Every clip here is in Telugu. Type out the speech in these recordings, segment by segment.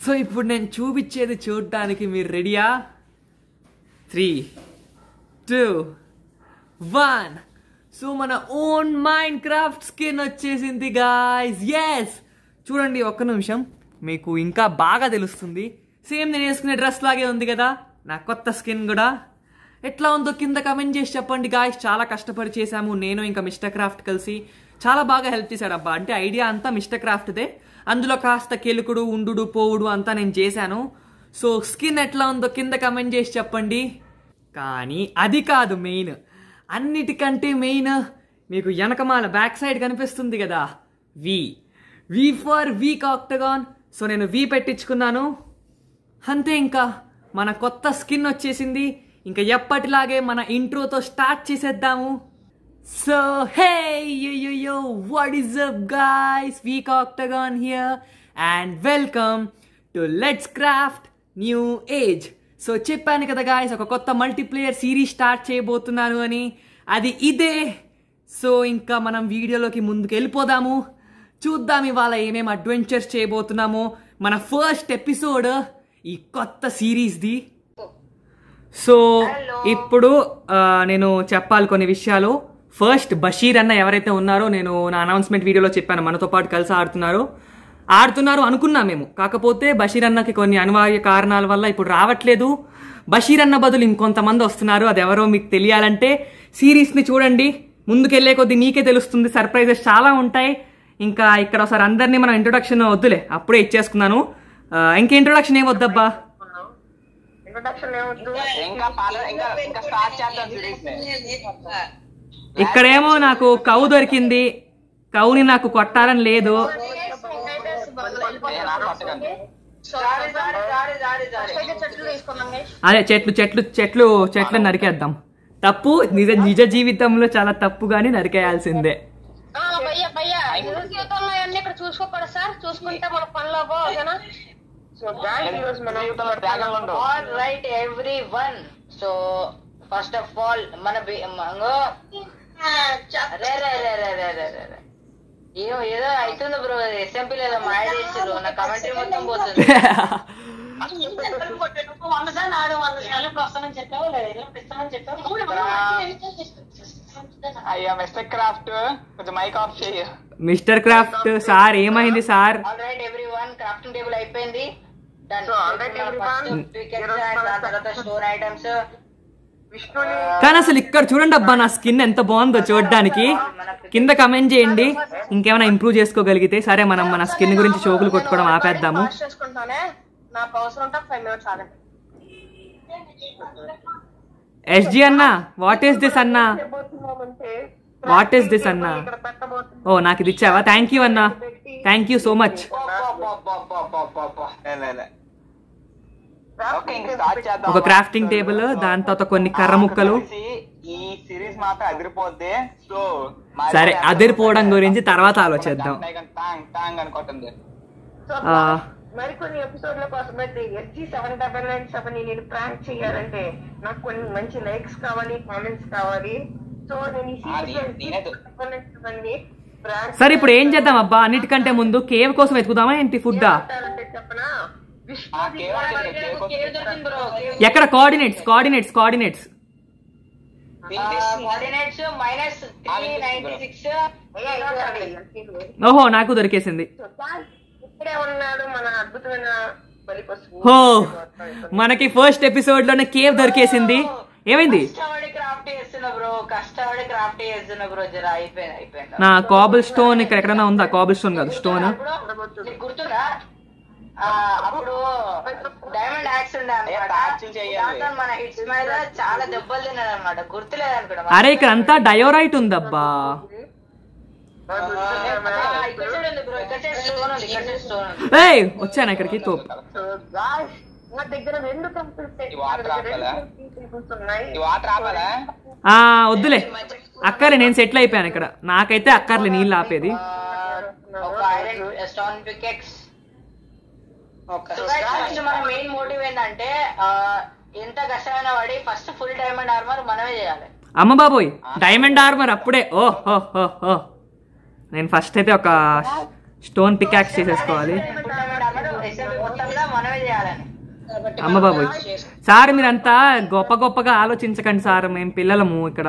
సో ఇప్పుడు నేను చూపించేది చూడడానికి మీరు రెడీయా త్రీ టూ వన్ సో మన ఓన్ మైండ్ క్రాఫ్ట్ స్కిన్ వచ్చేసింది గాయస్ ఎస్ చూడండి ఒక్క నిమిషం మీకు ఇంకా బాగా తెలుస్తుంది సేమ్ నేను వేసుకునే డ్రెస్ లాగే ఉంది కదా నా కొత్త స్కిన్ కూడా ఎట్లా ఉందో కింద కమెంట్ చేసి చెప్పండి గాయస్ చాలా కష్టపడి చేశాము నేను ఇంకా మిస్టర్ క్రాఫ్ట్ కలిసి చాలా బాగా హెల్ప్ చేశాడు అబ్బా అంటే ఐడియా అంతా మిస్టర్ క్రాఫ్ట్దే అందులో కాస్త కెలుకుడు ఉండు పోవుడు అంతా నేను చేశాను సో స్కిన్ ఎట్లా ఉందో కింద కమెంట్ చేసి చెప్పండి కానీ అది కాదు మెయిన్ అన్నిటికంటే మెయిన్ మీకు వెనకమాల బ్యాక్ సైడ్ కనిపిస్తుంది కదా V V for Weak Octagon so నేను వి పెట్టించుకున్నాను అంతే ఇంకా మన కొత్త స్కిన్ వచ్చేసింది ఇంకా ఎప్పటిలాగే మన ఇంట్రోతో స్టార్ట్ చేసేద్దాము so hey yo what is up guys Weak Octagon here and welcome to let's craft new age so చెప్పాను కదా గాయస్ ఒక కొత్త మల్టీప్లేయర్ సిరీస్ స్టార్ట్ చేయబోతున్నాను అని అది ఇదే సో ఇంకా మనం వీడియోలోకి ముందుకు వెళ్ళిపోదాము చూద్దాం ఇవాళ ఏమేమి అడ్వెంచర్స్ చేయబోతున్నామో మన ఫస్ట్ ఎపిసోడ్ ఈ కొత్త సిరీస్ది సో ఇప్పుడు ఆ, నేను చెప్పాలి కొన్ని విషయాలు ఫస్ట్ బషీర్ అన్న ఎవరైతే ఉన్నారో నేను నా అనౌన్స్మెంట్ వీడియోలో చెప్పాను మనతో పాటు కలిసి ఆడుతున్నారు ఆడుతున్నారు అనుకున్నాం మేము కాకపోతే బషీర్ అన్నకి కొన్ని అనివార్య కారణాల వల్ల ఇప్పుడు రావట్లేదు బషీర్ అన్న బదులు ఇంకొంతమంది వస్తున్నారు అది ఎవరో మీకు తెలియాలంటే సిరీస్ని చూడండి ముందుకెళ్లే కొద్దీ మీకే తెలుస్తుంది సర్ప్రైజెస్ చాలా ఉంటాయి ఇంకా ఇక్కడ ఒకసారి అందరినీ మనం ఇంట్రొడక్షన్ వద్దులే అప్పుడే ఇచ్చేసుకున్నాను ఆ, ఇంక ఇంట్రొడక్షన్ ఏం వద్దబ్బా ఇంట్రొడక్షన్ ఏమొద్దు ఇంకా పాల ఇంకా ఇంకా స్టార్ట్ చేద్దాం సిరీస్ ఇక్కడేమో నాకు కౌ దొరికింది కౌని నాకు కొట్టాలని లేదు చెట్లు తీసుకున్నాం guys. అదే చెట్లు చెట్లు చెట్లు చెట్లు నరికేద్దాం తప్పు నిజ నిజ జీవితంలో చాలా తప్పుగానే నరికేయాల్సిందే ఆ, భయ్యా భయ్యా నిజ జీవితంలో అన్ని ఇక్కడ చూసుకోకూడదు సార్ చూసుకుంటే మన పనిలో పో, ఓకేనా సో జీవితంలో డ్రాగన్లు ఉండవు all right every everyone so first of all మన బి- మంగో రే రే రే రే రే రే రే రే. ఏమో ఏదో అవుతుంది బ్రో ఎస్ఎంపీ లేదా మాయ చేసారు నా కమెంటరీ మొత్తం పోతుంది వంద సార్లు ఆడు వంద సార్లు ఇప్పుడు వస్తానని చెప్పావు లేదా ఎప్పుడు ఇస్తానని చెప్పావు అయ్యా మిస్టర్ క్రాఫ్ట్ కొంచెం మైక్ ఆఫ్ చెయ్యి మిస్టర్ క్రాఫ్ట్ సార్ ఏమైంది sir all right every one crafting table అయిపోయింది Done. So, all right, everyone. First pickets and దాని తర్వాత స్టోర్ ఐటమ్స్ విష్ణుని కానీ అసలు ఇక్కడ చూడండి అబ్బా నా స్కిన్ ఎంత బాగుందో చూడడానికి కింద కమెంట్ చేయండి ఇంకేమైనా ఇంప్రూవ్ చేసుకోగలిగితే సరే మనం మన స్కిన్ గురించి షోకులు కొట్టుకోవడం ఆపేద్దాము పాస్ చేసుకుంటానే నాకు అవసరం ఉంటే ఫైవ్ మినిట్స్ ఆగండి ఎస్జి అన్న వాట్ ఈస్ దిస్ అన్న చెప్పబోతున్నామంటే వాట్ ఈస్ దిస్ అన్న ఇక్కడ పెట్టబోతున్నాం ఓ నాకు ఇది ఇచ్చావా థ్యాంక్ యూ అన్న thank you so much okay ఇంకా స్టార్ట్ చేద్దాం ఒక క్రాఫ్టింగ్ టేబుల్ దాని తర్వాత కొన్ని కర్ర ముక్కలు తెలిసి ఈ సిరీస్ మాత్రం అదిరిపోద్ది సో సరే అదిరిపోవడం గురించి తర్వాత ఆలోచిద్దాం టాంగ్ టాంగ్ అనుకుంటుంది సో ఆ. మరికొన్ని ఎపిసోడ్ల కోసం అయితే S G seven double nine seven నేను ప్రాంక్ చేయాలంటే నాకు కొన్ని మంచి లైక్స్ కావాలి కామెంట్స్ కావాలి సో నేను ఈ అది నేనే దు- సీరీస్ ప్రాంక్ సరే ఇప్పుడు ఏం చేద్దాం అబ్బా అన్నిటికంటే ముందు కేవ్ కోసం వెతుకుదామా ఏంటి ఫుడ్డా అంటే చెప్పనా విష్ణు ఆ కేవ్ వచ్చింది, కేవ్ కోసం. బ్రో ఎక్కడ coordinates coordinates coordinates coordinates minus three ninety six ఓహో నాకు దొరికేసింది ఇప్పుడే ఉన్నాడు మన అద్భుతమైన బలిపశువు హో మనకి ఫస్ట్ ఎపిసోడ్ లోనే కేవ్ దొరికేసింది ఏమైంది కష్టపడి క్రాఫ్ట్ చేస్తున్నా బ్రో కష్టపడి క్రాఫ్ట్ చేస్తున్నా బ్రో జర అయిపోయింది అయిపోయింది నా కాబుల్ స్టోన్ ఇక్కడ ఎక్కడైనా ఉందా కాబుల్ స్టోన్ కాదు స్టోన్ అప్పుడు నీకు గుర్తుందా ఆ, అప్పుడు డైమండ్ యాక్స్ ఉండే ఏ, patching చెయ్యాలి. మన హిట్స్ మీద చాలా దెబ్బలు తిన్నాడు అనమాట గుర్తులేదు అనుకుంటా అరే ఇక్కడ అంతా డయోరైట్ ఉందబ్బా ఇక్కడ చూడండి బ్రో ఇక్కడ స్టోన్ ఉంది ఇక్కడ స్టోన్ ఉంది ఏయ్ వచ్చాను ఇక్కడికి తోపు సో గాయ్స్ నా దగ్గర రెండు కంప్లీట్ ఈ వాటర్ ఆపాలా? ఉన్నాయి ఈ వాటర్ ఆపాలా ఆ వద్దులే అక్కర్లే నేను సెటిల్ అయిపోయాను ఇక్కడ నాకైతే అక్కర్లే నీళ్ళు ఆపేది ఆ, ఒక ఐరన్ స్టోన్ పికెక్స్ ఫస్ట్ మన మెయిన్ మోటివ్ ఏంటంటే ఆ, ఎంత కష్టమైన పడి ఫస్ట్ ఫుల్ డైమండ్ ఆర్మర్ మనమే చేయాలి అమ్మ బాబోయ్ డైమండ్ ఆర్మర్ అప్పుడే ఓ హో హో హో నేను ఫస్ట్ అయితే ఒక స్టోన్ పికాక్స్ చేసేసుకోవాలి ఫుల్ డైమండ్ ఆర్మర్ SMB మొత్తం కూడా మనమే అమ్మ బాబోయ్ సార్ మీరంతా గొప్ప గొప్పగా ఆలోచించకండి సార్ మేము పిల్లలము ఇక్కడ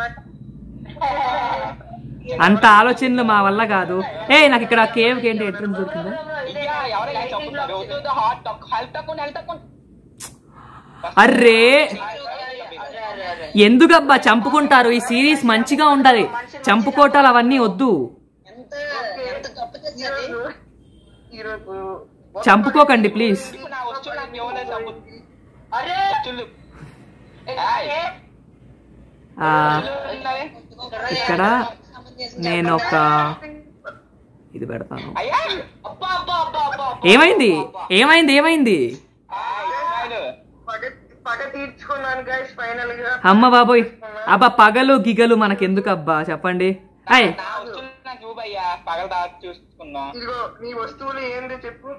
అంత ఆలోచనలు మా వల్ల కాదు ఏ నాకు ఇక్కడ కేవ్ ఏంటి ఎంట్రన్స్ దొరికిందా అయ్యా, ఎవరైనా చంపుతున్నారు హార్ట్ హెల్త్ తక్కువ హెల్త్ తక్కువ అర్రే అరే అరే అరే ఎందుకబ్బా చంపుకుంటారు ఈ సిరీస్ మంచిగా ఉండాలి చంపుకోటాలు అవన్నీ వద్దు ఎంత ఎంత గొప్ప చేస్తుంది ఈరోజు చంపుకోకండి ప్లీజ్ ఇప్పుడు నా వస్తువు నాకు ఎవరైనా చంపు అరే వస్తువులు ఏ, ఆ, ఉన్నవే? ఇక్కడ నేను ఒక ఇది పెడతాను అయ్యా అబ్బా అబ్బా అబ్బా అబ్బా అబ్బా. ఏమైంది ఏమైంది ఏమైంది ఆ, ఇస్మాయిల్. పగ పగ తీర్చుకున్నాను గైస్ ఫైనల్ గా అమ్మ బాబోయ్ అబ్బా పగలు గిగలు మనకెందుకు అబ్బా చెప్పండి అయ్ నా వస్తువులు నాకు ఇవ్వయ్యా పగల దాటి చూసుకుందాం ఇదిగో నీ వస్తువులు ఏంది చెప్పు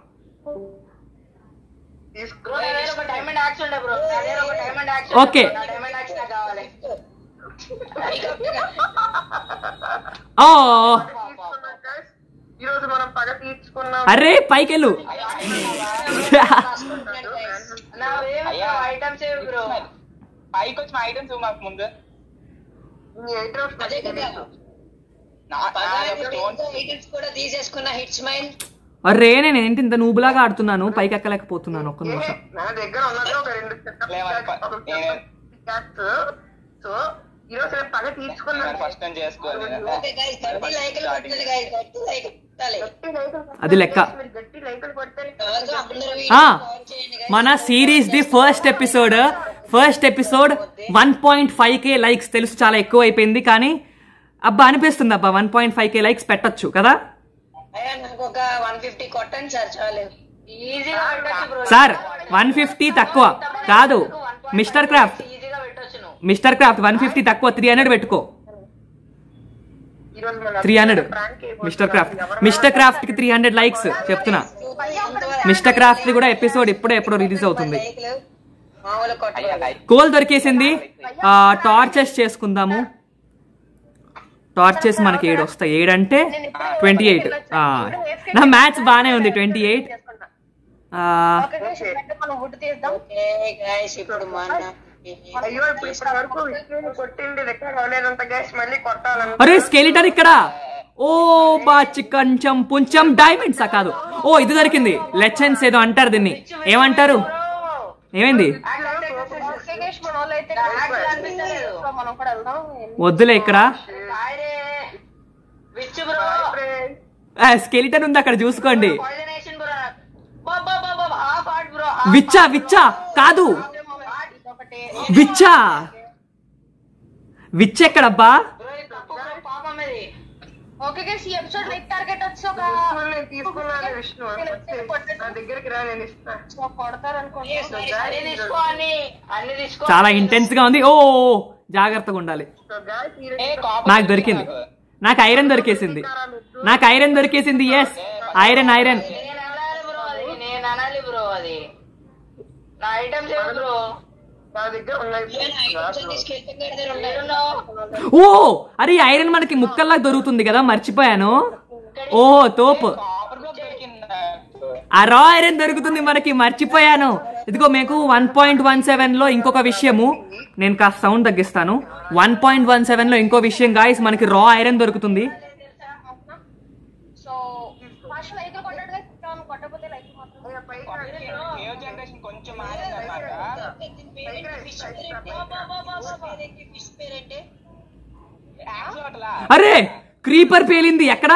తీసుకో బ్రో నా దగ్గర ఒక డైమండ్ యాక్స్ ఉండే బ్రో నా దగ్గర ఒక డైమండ్ యాక్స్ ఓకే. నా డైమండ్ యాక్స్ నాకు కావాలి ఓ తీసుకున్నాం guys. ఈరోజు మనం పగ తీర్చుకున్నాం అరే పైకెళ్ళు నా ఏమి ఐటమ్స్ ఏవి బ్రో ఇస్మాయిల్, పైకి వచ్చి మా ఐటమ్స్ ఇవ్వు మాకు ముందు నీ ఐటమ్స్ అదే కదా నా నా యొక్క stones ఐటమ్స్ కూడా తీసేసుకున్న హిట్ స్మైల్ అరే నేను ఏంటి ఇంత నూబులాగా ఆడుతున్నాను పైకి ఎక్కలేకపోతున్నాను ఒక్క నిమిషం నా దగ్గర ఉన్నది ఒక రెండు లేవా, సో ఈరోజు నేను పగ తీర్చుకున్నాను ఫస్ట్ టైం చేసుకోవాలి ఓకే గైస్ థర్టీ లైకులు కొట్టాలి గైస్ థర్టీ లైక్ కొట్టాలి గట్టి లైకులు అది లెక్క. మీరు గట్టి లైకులు కొడితే త్వరగా అందరూ ఆ, ఫోన్ చేయండి guys. మన series the first episode first episode one point five K likes తెలుసు చాలా ఎక్కువ అయిపోయింది కానీ అబ్బా అనిపిస్తుంది అబ్బా one point five K likes పెట్టొచ్చు కదా అయ్యా నాకు ఒక వన్ ఫిఫ్టీ కొట్టండి సార్ చాలు ఈజీగా పెట్టొచ్చు బ్రో సార్ వన్ ఫిఫ్టీ తక్కువ కాదు మిస్టర్ క్రాఫ్ట్ ఈజీగా పెట్టొచ్చు నువ్వు మిస్టర్ క్రాఫ్ట్ వన్ ఫిఫ్టీ తక్కువ త్రీ హండ్రెడ్ పెట్టుకో ఈరోజు మన three hundred mister Craft mister Craft కి త్రీ హండ్రెడ్ లైక్స్ చెప్తున్నా మిస్టర్ క్రాఫ్ట్ ది కూడా ఎపిసోడ్ ఇప్పుడే ఎప్పుడో రిలీజ్ అవుతుంది లైకులు మామూలు అయ్యా కొట్టాలి లైక్ కోల్ దొరికేసింది టార్చెస్ చేసుకుందాము టార్చెస్ మనకి ఏడు వస్తాయి ఏడు అంటే ట్వంటీ ఎయిట్ నా మ్యాథ్స్ బాగానే ఉంది ట్వంటీ ఎయిట్ మనం వుడ్ తీద్దాం ఓకే గైస్ ఇప్పుడు మన అయ్యో ఇప్పుడు ఇప్పటి వరకు విష్ణుని కొట్టింది లెక్క కావలేదంత గ్యాస్ మళ్ళీ కొట్టాలంట అరే స్కెలిటన్ ఇక్కడ ఓ బాచి కొంచెం పుంచెం డైమండ్సా కాదు ఓ ఇది దొరికింది లెచెన్స్ ఏదో అంటారు దీన్ని ఏమంటారు ఏమైంది మనం కూడా వెళ్దాం వద్దులే ఇక్కడ విచ్ బ్రో స్కెలిటన్ ఉంది అక్కడ చూసుకోండి పాయిజనేషన్ బ్రో బాబా బాబా హాఫ్ హార్ట్ బ్రో విచ్చా విచ్చా కాదు విచ్చా విచ్ ఎక్కడబ్బా బ్రో ఇది తప్పు బ్రో పాపం ఇది ఓకే గైస్ ఈ ఎపిసోడ్ లైక్ టార్గెట్ వచ్చి ఒక విష్ణు నేను తీసుకున్నాను విష్ణు నా దగ్గరికి రా నేను ఇస్తా కొడతారు అనుకోండి అన్ని తీసుకో అన్ని అన్ని తీసుకో చాలా ఇంటెన్స్ గా ఉంది ఓ జాగ్రత్తగా ఉండాలి సో గాయస్ ఏ కాపర్ నాకు దొరికింది నాకు ఐరన్ దొరికేసింది నాకు ఐరన్ దొరికేసింది ఎస్ ఐరన్ ఐరన్ నేను అనాలి బ్రో అది నేను అనాలి బ్రో అది నా ఐటమ్స్ ఏమి బ్రో నా దగ్గర ఉన్నాయి తీసుకెళ్తే దగ్గర ఉన్నాయి ఏడున్నావు ఓ అరే ఈ ఐరన్ మనకి ముక్కల్లా దొరుకుతుంది కదా మర్చిపోయాను ఓ తోపు కాపర్ బ్లాక్ దొరికింది నాకు. ఆ రా ఐరన్ దొరుకుతుంది మనకి మర్చిపోయాను ఇదిగో మీకు వన్ పాయింట్ వన్ సెవెన్ లో ఇంకొక విషయము నేను కాస్త సౌండ్ తగ్గిస్తాను వన్ పాయింట్ వన్ సెవెన్ లో ఇంకో విషయం గాయస్ మనకి రా ఐరన్ దొరుకుతుంది సో ఫస్ట్ లైక్ కొట్టాడు guys. అవును, కొట్టకపోతే లైక్ మాత్రం న్యూ జనరేషన్ కొంచెం మారిందన్నమాట ఫిష్ పేరంటే యాక్చువల్గా అరే క్రీపర్ పేలింది ఎక్కడా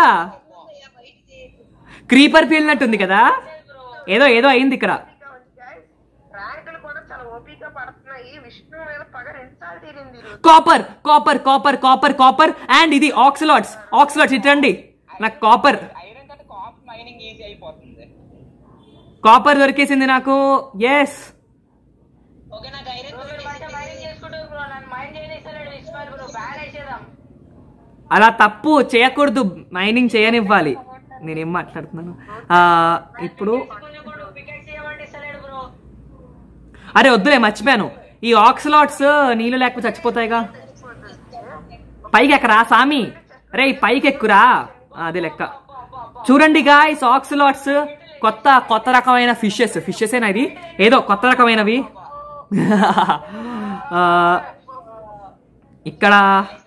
క్రీపర్ పేలినట్టుంది కదా ఏదో ఏదో అయింది ఇక్కడ ర్యాంకులు కూడా చాలా ఓపిక పడుతున్నాయి విష్ణు మీద పగ రెండుసార్లు తీరింది ఈరోజు. Copper copper copper copper copper and ఇది ఆక్సిలాట్స్ ఆక్సిలాట్స్ ఇటండి నాకు కాపర్ ఐరన్ కంటే కాపర్ మైనింగ్ ఈజీ అయిపోతుంది కాపర్ దొరికేసింది నాకు ఎస్ ఓకే నాకు ఐరన్ మైండ్ చేసుకుంటూ బ్రో నన్ను మైండ్ చేయనిస్తలేడు ఇస్మాయిల్ బ్రో బ్యాన్ వేసేద్దాం అలా తప్పు చేయకూడదు మైనింగ్ చేయనివ్వాలి నేనేం మాట్లాడుతున్నాను ఆ, ఇప్పుడు కొంచెం కూడా పికెట్ చేయమంటే ఇస్తలేడు బ్రో అరే వద్దులే మర్చిపోయాను ఈ ఆక్సిలాట్స్ నీళ్ళు లేకపోతే చచ్చిపోతాయిగా పైకి ఎక్కరా సామి రే పైకి ఎక్కురా ఆ, అదే లెక్క చూడండి గాయస్ ఆక్సిలాట్స్ కొత్త కొత్త రకమైన ఫిషెస్ ఫిషెస్ ఏనా ఇది ఏదో కొత్త రకమైనవి ఆ, ఇక్కడ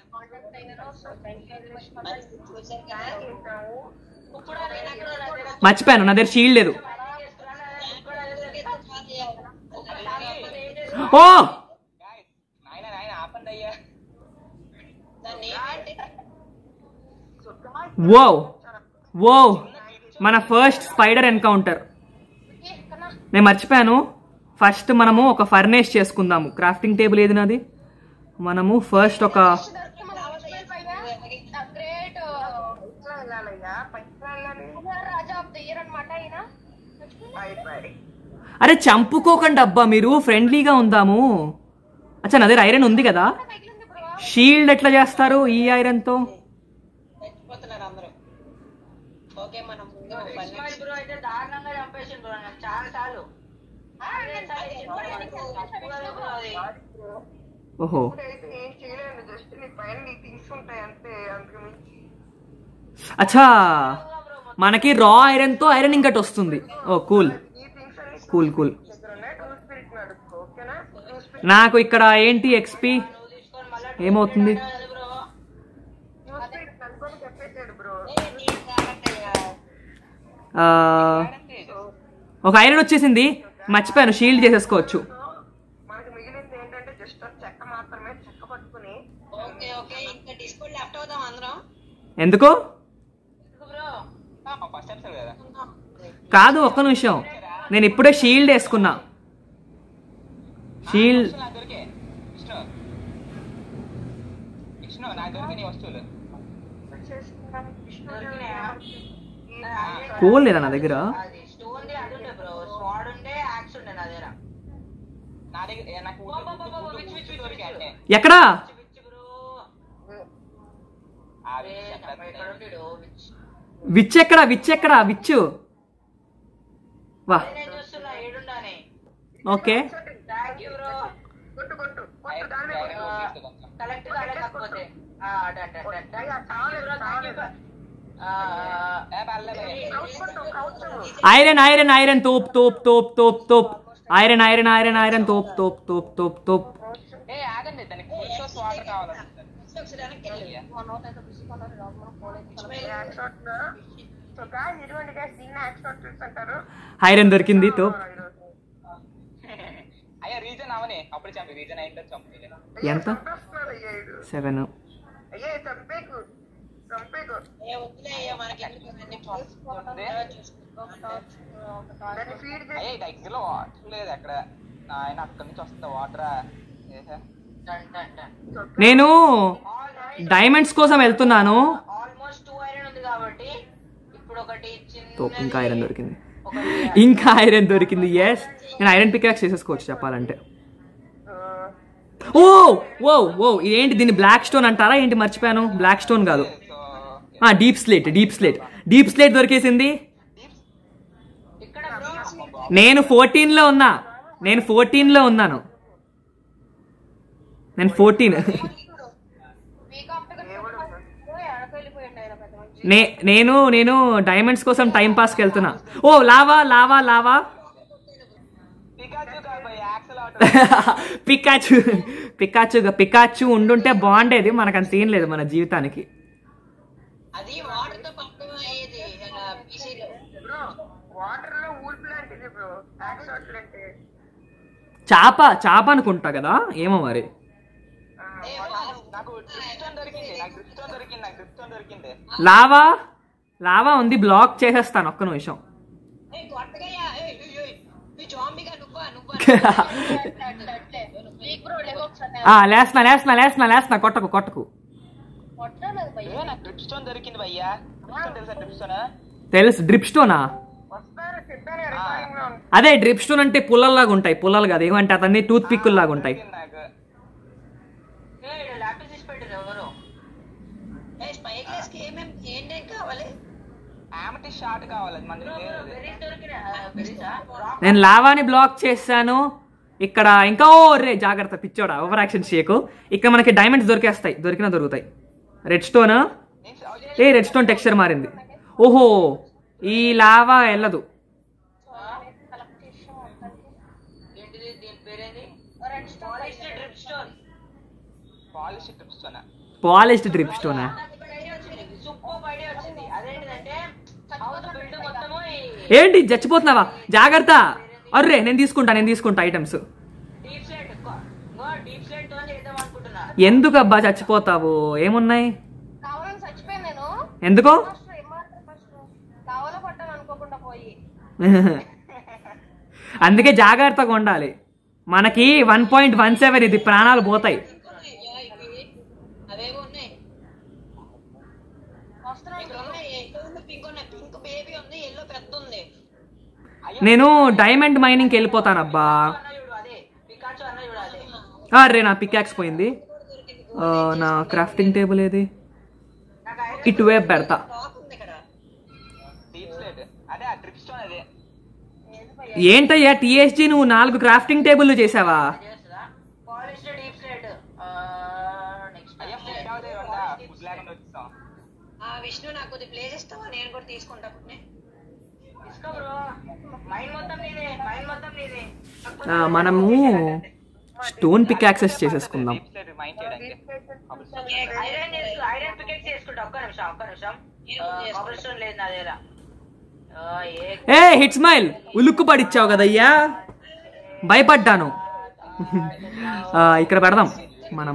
మర్చిపోయాను నా దగ్గర షీల్డ్ లేదు ఓ నాయన నాయన ఆపండి అయ్యా వో వో మన ఫస్ట్ స్పైడర్ ఎన్కౌంటర్ నేను మర్చిపోయాను ఫస్ట్ మనము ఒక ఫర్నేష్ చేసుకుందాము క్రాఫ్టింగ్ టేబుల్ ఏది నాది మనము ఫస్ట్ ఒక గ్రేట్ ఎట్లా వెళ్ళాలయ్యా పైకి వెళ్ళాలి రాజా ఆఫ్ ద ఇయర్ అనమాట ఈయన బై బై అరే చంపుకోకండి అబ్బా మీరు ఫ్రెండ్లీగా ఉందాము అచ్చా నా దగ్గర ఐరన్ ఉంది కదా షీల్డ్ ఎట్లా చేస్తారు ఈ ఐరన్తో చచ్చిపోతున్నారు అందరూ ఓకే మనం ముందు పని ఇస్మాయిల్ బ్రో అయితే దారుణంగా చంపేసిండు బ్రో నాకు చాలా సార్లు ఓహో ఇప్పుడైతే ఏం చేయలేను జస్ట్ నీ పైన నీ థింగ్స్ ఉంటాయి అంతే అంతకు మించి అచ్చా మనకి రా ఐరన్తో ఐరన్ ఇంకటి వస్తుంది ఓ కూల్ ఈ థింగ్స్ అన్ని కూల్ కూల్ దగ్గర ఉన్నాయి టూ స్పిరిట్ నడుపుకో ఓకేనా టూ స్పిరిట్ నాకు ఇక్కడ ఏంటి ఎక్స్పి ఏమవుతుంది టూ స్పిరిట్ నడుపుకొని చెప్పేసాడు బ్రో ఆ, ఒక ఐరన్ వచ్చేసింది మర్చిపోయాను షీల్డ్ చేసేసుకోవచ్చు మనకి మిగిలింది ఏంటంటే జస్ట్ చెక్క మాత్రమే చెక్క పట్టుకుని ఓకే ఓకే ఇంకా డిస్కౌంట్ లెఫ్ట్ అవుదాం అందరం ఎందుకు ఫస్ట్ ఎపిసోడ్ కదా కాదు ఒక్క నిమిషం నేను ఇప్పుడే షీల్డ్ వేసుకున్నా షీల్డ్ నాకు దొరికే విష్ణు విష్ణు నాకు దొరికే నీ వస్తువులు కోల్ లేదా నా దగ్గర అది స్టోన్ ది అది ఉండే బ్రో స్వాడ్ ఉండే యాక్స్ ఉండే నా దగ్గర నా దగ్గర ఏ, నాకు ఊరు- ఊరు- ఊరు- ఊరు దొరికాయి అంటే ఎక్కడా పిచ్చి బ్రో ఆ అరే విషయం ఇక్కడ చెప్పలేదు. ఉంటాడు విచ్ విచ్ ఎక్కడా విచ్ ఎక్కడా విచ్చు వా నేను చూస్తున్నా ఏడుండాని ఓకే థ్యాంక్ యూ బ్రో కొట్టు కొట్టు ఐ- కొట్టు దాని ఐ- ఐ- తీసుకో కొంచెం. కలెక్ట్ కాలేకపోతే ఆ, డన్, డన్, డన్, డన్. అయ్యా, Thank you bro, thank you bro. ఆ, ఏ, పర్లేదు. కౌచ్ కొట్టు కౌచ్ ఐరన్ ఐరన్ ఐరన్ తోప్ తోప్ తోప్ తోప్ తోప్ ఐరన్ ఐరన్ ఐరన్ ఐరన్ తోప్ తోప్ తోప్ తోప్ తోప్ ఏ ఆగండి దానికి ఫుల్ షోస్ వాటర్ కావాలి ఒకసారి వెనక్కి వెళ్ళి యాక్షాట్ సో గాయస్ ఇటువంటి గైస్ దీన్ని యాక్షాట్ అంటారు ఐరన్ దొరికింది తోప్ అయ్యా రీజన్ అవనే అప్పుడు చంపి రీజన్ అయిందో చంపి ఎంత చంపేస్తున్నాడు అయ్యా ఈడు. సెవెన్ అయ్యా చంపేకు చంపేకు ఏ వద్దులే అయ్యా మనకి ఎందుకు ఇవన్నీ చూసుకో దాన్ని ఫీడ్ చేసి అయ్యా ఈ దగ్గరలో వాటర్ లేదు అక్కడ ఆయన అక్కడి నుంచి వస్తుంది వాటర్ డన్, డన్, డన్. నేను డైమండ్స్ కోసం వెళ్తున్నాను ఆల్మోస్ట్ టూ ఐరన్ ఉంది కాబట్టి ఇప్పుడు ఒకటి తోప్ చిన్న ఇంకా ఐరన్ దొరికింది ఇంకా ఐరన్ దొరికింది ఎస్ నేను ఐరన్ పికాక్స్ చేసేసుకోవచ్చు చెప్పాలంటే ఓ ఓ ఓ ఇదేంటి దీన్ని బ్లాక్ స్టోన్ అంటారా ఏంటి మర్చిపోయాను బ్లాక్ స్టోన్ కాదు so deep slate deep slate deep slate దొరికేసింది ఇక్కడ బ్రో నేను ఫోర్టీన్ లో ఉన్నా నేను ఫోర్టీన్ లో ఉన్నాను నేను ఫోర్టీన్ వీక్ ఆఫ్టర్ ఎడకి వెళ్ళిపోయింది ఆయన పెద్ద మంచి నే నేను నేను డైమండ్స్ కోసం టైం పాస్కి వెళ్తున్నా ఓ లావా లావా లావా పికాచు కాదు యాక్సల్ ఆటో పికాచు పికాచు పికాచు ఉండుంటే బాగుండేది మనకు అంత సీన్ లేదు మన జీవితానికి అది వాటర్ తో పంపడం అయ్యేది పీసీలో బ్రో వాటర్ లో ఊల్ ప్లాంట్ ఇది బ్రో యాక్షాట్ అంటే చాప చాప అనుకుంటా కదా ఏమో మరి నాకు డ్రిప్స్టోన్ దొరికింది నాకు డ్రిప్స్టోన్ దొరికింది నాకు డ్రిప్స్టోన్ దొరికింది లావా లావా ఉంది బ్లాక్ చేసేస్తాను ఒక్క నిమిషం ఏ కొట్టగా మీ జాంబీగా నువ్వా నువ్వా వీక్ బ్రో లేక ఒకసారి ఆ లేస్తున్నా లేస్తున్నా లేస్తున్నా లేస్తున్నా కొట్టకు కొట్టకు కొట్టలేదు భయ్య ఏ నాకు డ్రిప్స్టోన్ దొరికింది భయ్యా డ్రిప్స్టోన్ తెలుసా డ్రిప్స్టోన్ తెలుసు డ్రిప్ స్టోనా వస్తారు చెప్పాను రికార్డింగ్ లో ఉంది. అదే డ్రిప్ స్టోన్ అంటే పుల్లల్లాగా ఉంటాయి పుల్లలు కాదు ఏమంటే అతన్ని టూత్ పిక్కుల్లాగా ఉంటాయి నాకు ల్యాప్టాప్ తీసి పెట్టారు ఎవరు ఏ స్పై గ్లాస్ కి ఏమేం ఏంటేం కావాలి ఆమెటి షార్ట్ కావాలి అది మనకి లేదు అది. బెరీస్ దొరికిన బెరీసా నేను లావాని బ్లాక్ చేశాను ఇక్కడ ఇంకా ఓ రే జాగ్రత్త పిచ్చోడా ఓవర్ యాక్షన్ చేయకు ఇక్కడ మనకి డైమండ్స్ దొరికేస్తాయి దొరికినా దొరుకుతాయి రెడ్ స్టోన్ ఏ రెడ్ స్టోన్ టెక్స్చర్ మారింది ఓహో ఈ లావా వెళ్ళదు పాలిష్ ట్రిప్స్ పాలిస్ట్ డ్రిప్ స్టోనా నాకు ఇప్పుడు ఐడియా వచ్చింది సూపర్ ఐడియా వచ్చింది అదేంటిదంటే హౌస్ బిల్డ్ మొత్తము ఈ ఏంటి చచ్చిపోతున్నావా జాగ్రత్త అర్రే నేను తీసుకుంటా నేను తీసుకుంటా items deep slate deep slate తో చేద్దాం అనుకుంటున్నా ఎందుకు అబ్బా చచ్చిపోతావు ఏమున్నాయి కావాలని చచ్చిపోయాను నేను ఎందుకో ఫస్ట్ ఏమాత్రం ఫస్ట్ కావాలో పట్టాను అనుకోకుండా పోయి అందుకే జాగ్రత్తగా ఉండాలి మనకి వన్ పాయింట్ వన్ సెవెన్ ఇది ప్రాణాలు పోతాయి అవేవో ఉన్నాయి వస్తున్నాను ఇక్కడ ఉన్నాయి ఇక్కడ ఉంది పింక్ ఉన్నాయి పింక్ బేబీ ఉంది ఎల్లో పెద్ద ఉంది నేను డైమండ్ మైనింగ్కి వెళ్ళిపోతాను అబ్బా అన్న చూడు అదే పికాచు అన్న చూడు అదే అరే నా పికాక్స్ పోయింది ఆ, నా క్రాఫ్టింగ్ టేబుల్ ఏది నాకు ఐడియా ఇటువైపు పెడతా టాప్ ఉంది ఇక్కడ డీప్ స్లేట్ అదే ఆ ట్రిప్ స్టోన్ అదే ఏంటయ్యా టీఎస్జీ నువ్వు నాలుగు క్రాఫ్టింగ్ టేబుల్ చేసావా చేస్తుందా పాలిష్డ్ డీప్ స్లైట్ నెక్స్ట్ అయ్యా ఫుడ్ అవుతాయి రెండా ఫుడ్ లేకుండా వచ్చేస్తాం ఆ విష్ణు నాకు కొద్ది ప్లేస్ ఇస్తావా నేను కూడా తీసుకుంటా పుట్టినే తీసుకో బ్రో మైండ్ మొత్తం నీదే మైండ్ మొత్తం నీదే ఆ, మనము స్టోన్ పిక్ యాక్సెస్ చేసేసుకుందాం డీప్ స్లేట్ మైండ్ చేయడానికి ఐరన్ చేసు ఐరన్ పికెట్ చేసుకుంటా ఒక్క నిమిషం ఒక్క నిమిషం కాపర్ స్టోన్ లేదు నా దగ్గర ఆ, ఏ ఏ హిట్ స్మైల్ ఉలుక్కు పడిచ్చావు కదయ్యా భయపడ్డాను ఆ, ఇక్కడ పెడదాం మనం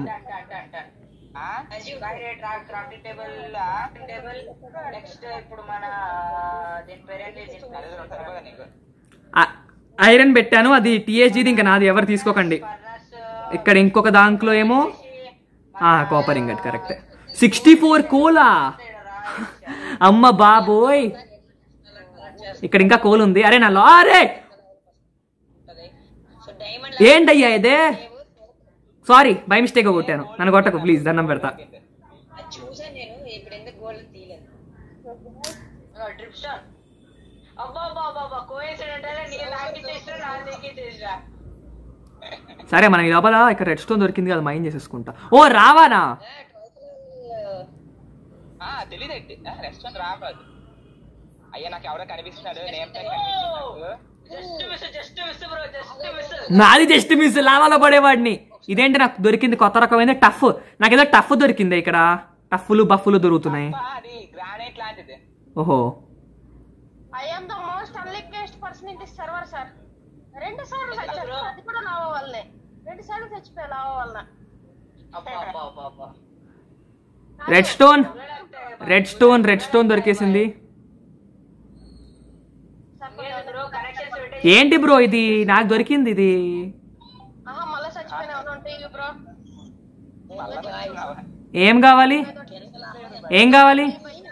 క్రాఫ్టింగ్ టేబుల్ టేబుల్ నెక్స్ట్ ఇప్పుడు మన దీని పేరేంటి దీని అదే రెండు సరిపోదా నీకు ఆ, ఐరన్ పెట్టాను అది టీఎస్జీది ఇంకా నాది ఎవరు తీసుకోకండి ఫర్నస్ ఇక్కడ ఇంకొక దాంట్లో ఏమో copper ingot correct sixty four కోలా అమ్మ బాబోయ్ ఇక్కడ ఇంకా కోల్ ఉంది అరే నా లో అరే సో డైమండ్ ఏంటయ్యా ఇదే సారీ బై మిస్టేక్ కొట్టాను నన్ను కొట్టకు ప్లీజ్ దండం పెడతా అది చూసాను నేను ఇప్పుడు ఎందుకు గోల్డ్ తీయలేదు డ్రిప్ స్టార్ అబ్బా అబ్బా అబ్బా అబ్బా కోయిన్సిడెంట్ అనే నీకు నాకు చేసిన నాకు నీకు చేసిన సరే మన ఈ లోపల ఇక్కడ రెడ్ స్టోన్ దొరికింది కదా మైండ్ చేసేసుకుంటా ఓ రావానా ఆ తెలియదేంటి రెస్టారెంట్ రాకాదు అయ్యా నాకు ఎవరో కనిపిస్తున్నాడు నేమ్ ట్యాగ్ కనిపిస్తున్నాడు just miss just miss bro just miss నాది జస్ట్ మిస్ లావాలో పడేవాడిని ఇదేంటి నాకు దొరికింది కొత్త రకమైన టఫ్ నాకేదో టఫ్ దొరికింది ఇక్కడ టఫ్లు బఫ్లు దొరుకుతున్నాయి అబ్బా, అది గ్రానైట్ లాంటిది ఓహో I am the most unluckiest person in this server sir రెండు సార్లు చచ్చాను అది కూడా లావా వల్లనే రెండు సార్లు చచ్చిపోయా లావా వలన అబ్బా అబ్బా అబ్బా అబ్బా red stone red stone red stone దొరికేసింది బ్రో కనెక్షన్స్ పెట్టే ఏంటి బ్రో ఇది నాకు దొరికింది ఇది ఆహా మళ్ళీ చచ్చిపోయినా ఉంటే ఇవి బ్రో ఏం కావాలి ఏం కావాలి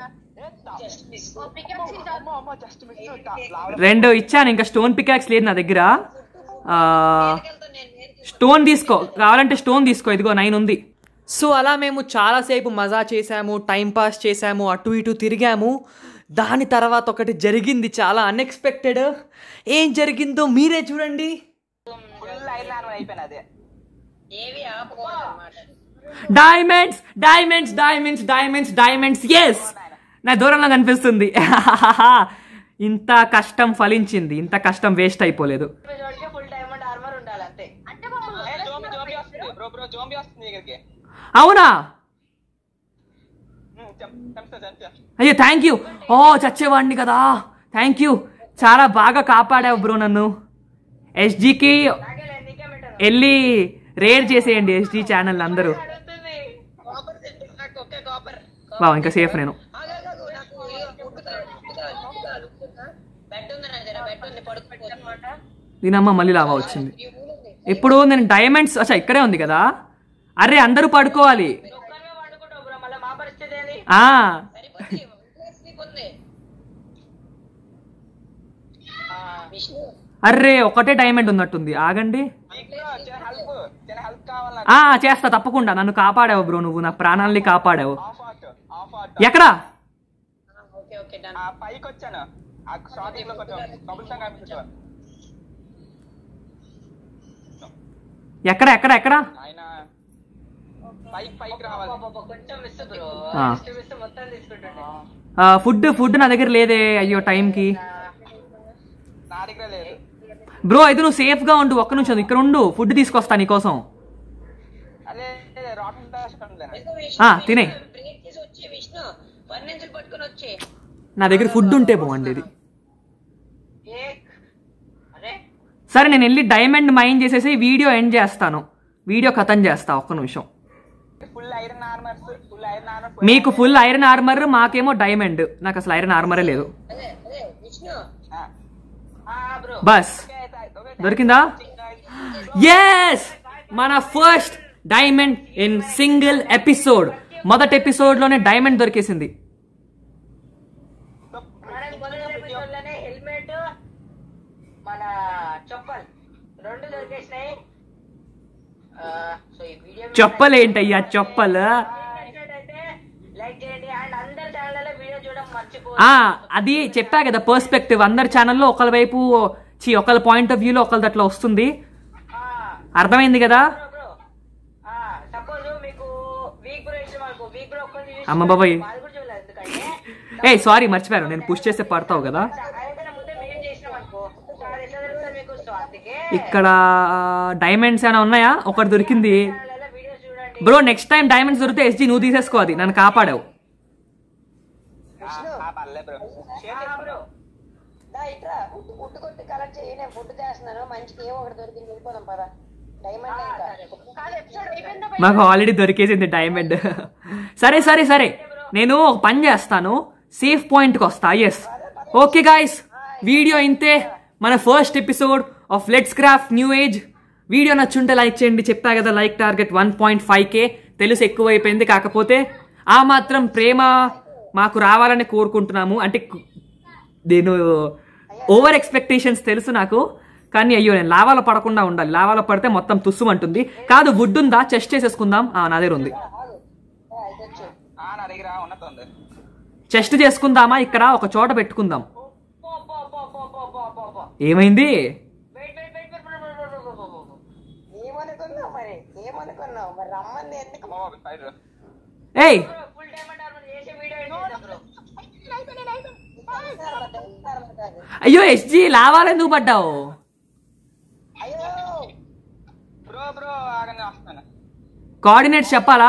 జస్ట్ మిస్ రెండు ఇచ్చాను ఇంకా స్టోన్ పికాక్స్ లేదు నా దగ్గర ఆ, స్టోన్ తీసుకో కావాలంటే స్టోన్ తీసుకో ఇదిగో నైన్ ఉంది సో అలా మేము చాలాసేపు మజా చేసాము టైం పాస్ చేసాము అటు ఇటు తిరిగాము దాని తర్వాత ఒకటి జరిగింది చాలా అన్ఎక్స్పెక్టెడ్ ఏం జరిగిందో మీరే చూడండి ఫుల్ ఐరన్ ఆర్మర్ అయిపోయిన అదే ఏవి ఆపకూడదు అన్నమాట diamonds diamonds diamonds diamonds diamonds yes నా దూరంలో కనిపిస్తుంది ఇంత కష్టం ఫలించింది ఇంత కష్టం వేస్ట్ అయిపోలేదు చోటికి ఫుల్ డైమండ్ ఆర్మర్ ఉండాలి అంతే అంటే మమ్మల్ని ఏ, జోంబీ జోంబీ వస్తుంది బ్రో బ్రో జోంబీ వస్తుంది దగ్గరికి అవునా ఉమ్, చంప్- చంపుతా చంపుతా అయ్యో థ్యాంక్ యూ ఓ చచ్చేవాడిని కదా థ్యాంక్ యూ చాలా బాగా కాపాడావు బ్రో నన్ను ఎస్జీకి నాకే నీకే పెట్టాను వెళ్ళి రేర్ చేసేయండి ఎస్జీ ఛానల్ అందరూ అడుగుతుంది కాపర్ సెంటర్ నాకు ఒకే కాపర్ బావ ఇంకా సేఫ్ నేను బెడ్ ఉంది నా దగ్గర బెడ్ ఉంది పడుకోమాట దీనమ్మ మళ్ళీ లావా వచ్చింది ఇప్పుడు నేను డైమండ్స్ అచ్చా ఇక్కడే ఉంది కదా అరే అందరూ పడుకోవాలి ఒక్కరిమే వండుకుంటావు బ్రో మళ్ళీ మా పరిస్థితి ఏంది ఆ ఉంది విష్ణు అర్రే ఒకటే డైమండ్ ఉన్నట్టుంది ఆగండి నీకు బ్రో చిన్న హెల్ప్ చిన్న హెల్ప్ కావాలి నాకు ఆ చేస్తా తప్పకుండా నన్ను కాపాడావు బ్రో నువ్వు నా ప్రాణాల్ని కాపాడావు ఆఫ్ ఆట్ ఆఫ్ ఆట్ ఎక్కడా ఓకే ఓకే డన్ ఆ పైకి వచ్చాను ఆ స్టార్టింగ్ లో కొంచెం బబుల్ సాంగ్ కనిపించాను ఎక్కడ ఎక్కడ ఎక్కడ ఆయన పైకి పైకి రావాలి అబ్బబ్బబ్బ, కొంచెం మిస్ బ్రో ఆ. జస్ట్ మిస్ మొత్తం తీసుకుంటుండే ఆ, ఫుడ్ ఫుడ్ నా దగ్గర లేదే అయ్యో టైంకి నా దగ్గర లేదు బ్రో అయితే నువ్వు సేఫ్ గా ఉండు ఒక్క నిమిషం ఇక్కడ ఉండు ఫుడ్ తీసుకొస్తా నీకోసం అదే రాటన్ డాష్ తింటాను ఆ, తినే. బ్రేక్ చేసి వచ్చే విష్ణు వన్ నుంచి పట్టుకొని వచ్చే నా దగ్గర ఫుడ్ ఉంటే బాగుండేది ఏక్ అరే సరే నేను వెళ్ళి డైమండ్ మైన్ చేసేసి వీడియో ఎండ్ చేస్తాను వీడియో ఖతం చేస్తా ఒక్క నిమిషం full iron armours full iron armour మీకు ఫుల్ ఐరన్ ఆర్మర్ మాకేమో డైమండ్ నాకు అసలు ఐరన్ ఆర్మరే లేదు అదే అదే విష్ణు ఆ బ్రో బస్ దొరికిందా ఎస్ మన first diamond in single episode మొదటి ఎపిసోడ్ లోనే డైమండ్ దొరికేసింది మనకి మొదటి ఎపిసోడ్ లోనే హెల్మెట్ మన చెప్పల్ రెండు దొరికేసినాయి ఆ, సో ఈ వీడియో మీకు చెప్పలేంటయ్యా చెప్పలు నచ్చినట్టయితే లైక్ చేయండి అండ్ అందరి ఛానల్లో వీడియో చూడడం మర్చిపో ఆ అది చెప్పా కదా పర్స్పెక్టివ్ అందరి ఛానల్లో ఒకరి వైపు చి ఒకరి పాయింట్ ఆఫ్ వ్యూలో ఒకరిది అట్లా వస్తుంది అర్థమైంది కదా బ్రో సపోజ్ మీకు వీక్ బ్రో ఇష్టం అనుకో వీక్ బ్రో ఒక్కరిని చూసి అమ్మ బాబాయ్. అది కూడా చూడలేదు ఎందుకంటే ఏ సారీ మర్చిపోయాను నేను పుష్ చేస్తే పడతావు కదా అదైతే ముందే మేము చేసినాం అనుకో సో అది ఎట్లా తెలుస్తుంది మీకు సో అందుకే ఇక్కడ డైమండ్స్ ఏమైనా ఉన్నాయా ఒకటి దొరికింది ఛానల్లో వీడియోస్ చూడండి బ్రో నెక్స్ట్ టైం డైమండ్స్ దొరికితే ఎస్జీ నువ్వు తీసేసుకో అది నన్ను కాపాడావు పర్లే బ్రో ఆ, బ్రో దా ఇట్రా ఉట్టు ఉట్టు కొట్టి కలెక్ట్ చేయి నేను ఫుడ్ చేస్తున్నాను మంచికి ఏమో ఒకటి దొరికింది వెళ్ళిపోదాం పద డైమండ్ ఇంకా కాదు ఎపిసోడ్ అయిపోయిందా మాకు ఆల్రెడీ దొరికేసింది డైమండ్ సరే సరే సరే నేను ఒక పని చేస్తాను సేఫ్ పాయింట్కి వస్తా ఎస్ ఓకే గాయస్ వీడియో ఇంతే మన first episode of let's craft new age video నచ్చుంటే లైక్ చేయండి చెప్పా కదా like target one point five K తెలుసు ఎక్కువైపోయింది కాకపోతే ఆ మాత్రం ప్రేమ మాకు రావాలని కోరుకుంటున్నాము అంటే కు- నేను ఓవర్ ఎక్స్పెక్టేషన్స్ తెలుసు నాకు కానీ అయ్యో నేను లావాలో పడకుండా ఉండాలి లావాలో పడితే మొత్తం తుస్సుమంటుంది కాదు వుడ్ ఉందా చెస్ట్ చేసేసుకుందాం ఆ, నా దగ్గర ఉంది ఆ నా దగ్గర ఉన్నట్టుంది చెస్ట్ చేసుకుందామా ఇక్కడ ఒక చోట పెట్టుకుందాం పో పో పో పో పో పో పో పో ఏమైంది వెయిట్ వెయిట్ వెయిట్ వెయిట్ ఏమనుకున్నావు మరి ఏమనుకున్నావు మరి రమ్మంది ఎందుకు ఫైర్ ఏయ్ ఫుల్ డైమండ్ ఆర్మర్ చేసే వీడియో ఏంటి బ్రో అయ్యో ఎస్జీ లావాలో ఎందుకు పడ్డావు అయ్యో బ్రో బ్రో ఆగండి వస్తాను కోఆర్డినేట్స్ చెప్పాలా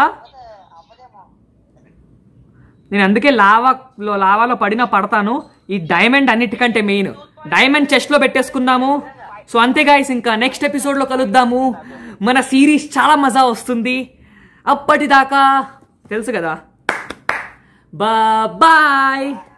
నేను అందుకే లావాలో లావాలో పడినా పడతాను ఈ డైమండ్ అన్నిటికంటే మెయిన్ డైమండ్ చెస్ట్ లో పెట్టేసుకుందాము సో అంతే గాయస్ ఇంకా నెక్స్ట్ ఎపిసోడ్ లో కలుద్దాము మన సిరీస్ చాలా మజా వస్తుంది అప్పటిదాకా తెలుసు కదా బాయ్